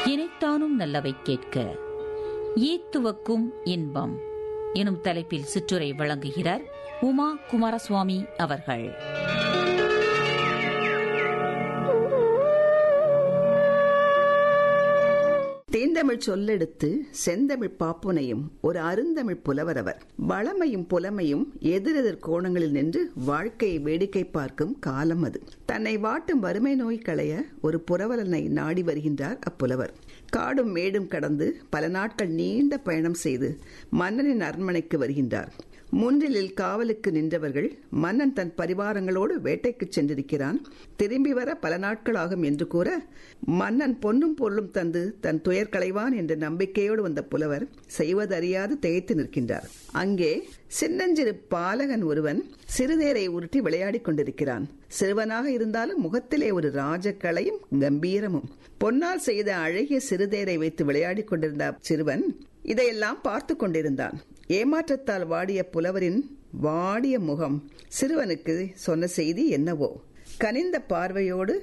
இனைத்தானும் நல்லவை கேட்க ஈத்துவக்கும் இன்பம் எனும் தலைப்பில் சிற்றுரை வழங்குகிறார் உமா குமாரசுவாமி அவர்கள் தேந்தமிழ் சொல்லெடுத்து செந்தமிழ் பாப்புனையும் ஒரு அருந்தமிழ் புலவரவர் வளமையும் புலமையும் எதிரெதிர் கோணங்களில் நின்று வாழ்க்கையை வேடிக்கை பார்க்கும் காலம் அது தன்னை வாட்டும் வறுமை நோய் களைய ஒரு புரவலனை நாடி வருகின்றார் அப்புலவர் காடும் மேடும் கடந்து பல நாட்கள் நீண்ட பயணம் செய்து மன்னனின் அரண்மனைக்கு வருகின்றார் முன்னிலில் காவலுக்கு நின்றவர்கள் மன்னன் தன் பரிவாரங்களோடு வேட்டைக்கு சென்றிருக்கிறான் திரும்பி வர பல நாட்கள் ஆகும் என்று கூற மன்னன் பொன்னும் பொருளும் தந்து தன் துயர் களைவான் என்ற நம்பிக்கையோடு வந்த புலவர் செய்வதறியாது திகைத்து நிற்கின்றார் அங்கே சின்னஞ்சிறு பாலகன் ஒருவன் சிறுநேரை உருட்டி விளையாடிக் கொண்டிருக்கிறான் சிறுவனாக இருந்தாலும் முகத்திலே ஒரு ராஜக்கலையும் கம்பீரமும் பொன்னால் செய்த அழகிய சிறுதேரை வைத்து விளையாடிக் கொண்டிருந்த சிறுவன் இதையெல்லாம் பார்த்து கொண்டிருந்தான் ஏமாற்றத்தால் வாடிய புலவரின் வாடிய முகம் சிறுவனுக்கு சொன்ன செய்தி என்னவோ கனிந்த பார்வையோடு